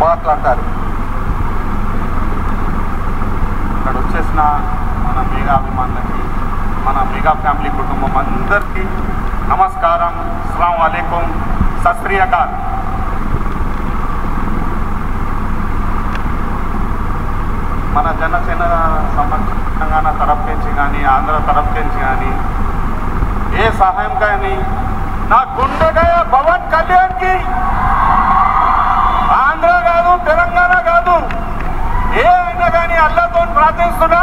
మాట్లాడతారు ఇక్కడ వచ్చేసిన మన మెగా అభిమానులకి మన మెగా ఫ్యామిలీ కుటుంబం అందరికీ నమస్కారం అస్సలం వాలేకుం సత్శ్రీయకాల్ మన జనసేన సంబంధించి తెలంగాణ తరఫు నుంచి కానీ ఆంధ్ర తరఫు నుంచి కానీ ఏ సహాయం కానీ నా గుండెగాయ పవన్ కళ్యాణ్కి ఆంధ్ర కాదు తెలంగాణ కాదు ఏ అయినా కానీ అల్లతో ప్రార్థిస్తున్నా